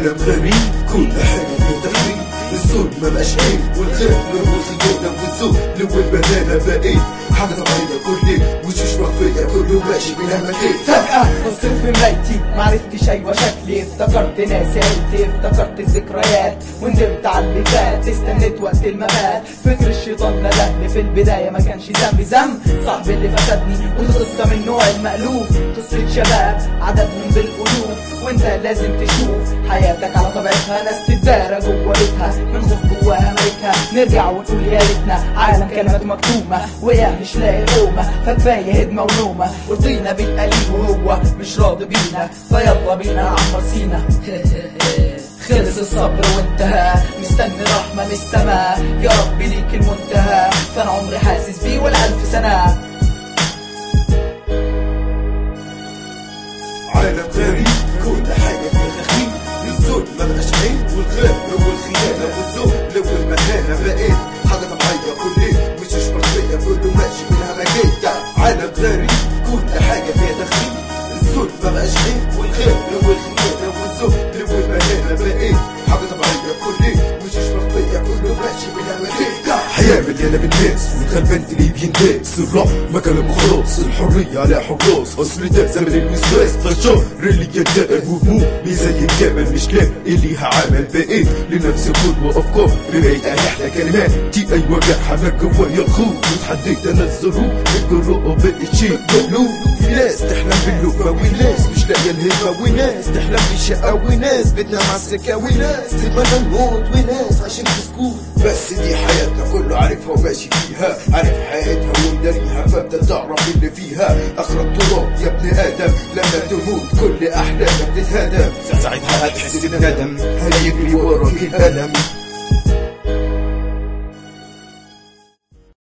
عالم غريب كل حاجة في تخريب الظلم مبقاش عيب والخير لو الخيانة والذل لو البنانة بقيت حاجة طبيعية كل ليل وشوش مخفية كله ماشي بلا مكان فجأة بصيت في مرايتي معرفتش أيوة شكلي افتكرت ناس عيلتي افتكرت الذكريات وندمت على اللي فات استنيت وقت الممات فكر الشيطان ندهني في البداية ما كانش ذنبي ذنب صاحبي اللي فسدني والقصة من نوع المألوف قصة شباب عددهم بالألوف وانت لازم تشوف حياتك على طبيعتها ناس تتدارى جوه بيتها من خوف جواها ملكها نرجع ونقول يا ريتنا عالم كلمات مكتومة ويا مش لاقي قومة فكفاية هدمة ونومة قلتينا بالقليل وهو مش راضي بينا فيلا بينا نعمر سينا خلص الصبر وانتهى مستني رحمة من السماء يا رب ليك المنتهى فانا عمري حاسس بيه والألف سنة عالم غريب كل حاجة فيها تخريب الظلم مبقاش عيب والخير لو الخيانة والذل لو المهانة بقيت حاجة طبيعية كل ليل وشوش مخفية كله ماشي منها مجية عالم غريب كل حاجة فيها تخريب الظلم مبقاش عيب والخير لو الخيانة والذل لو المهانة بقيت حاجة طبيعية كل ليل وشوش مخفية كله ماشي منها مجية حياة مليانة بالناس والغلبان اللي بينداس الرحمة كلام خلاص الحرية على حراس أصل ده زمن الوسواس فالشر اللي ينتقل وهموم مي زي الجمل مش كلام اللي هعمل بقيت لنفسي خد وأفكار لقيت أحلى كلمات دي أي وجع حماك جوايا الخوف وتحديت أنا الظروف الجراءة بقت شيء مألوف في ناس تحلم باللقمة وناس مش لاقية الهمة وناس تحلم بالشقة وناس بتنام على السكة وناس تتمنى الموت وناس عايشين في سكوت بس دي حياتنا كله عارفها وماشي فيها عارف حياتها ومداريها فابدا تعرف اللي فيها اخر التراب يا ابن ادم لما تموت كل احلامك تتهدم ساعتها هتحس بندم هيجري وراك الالم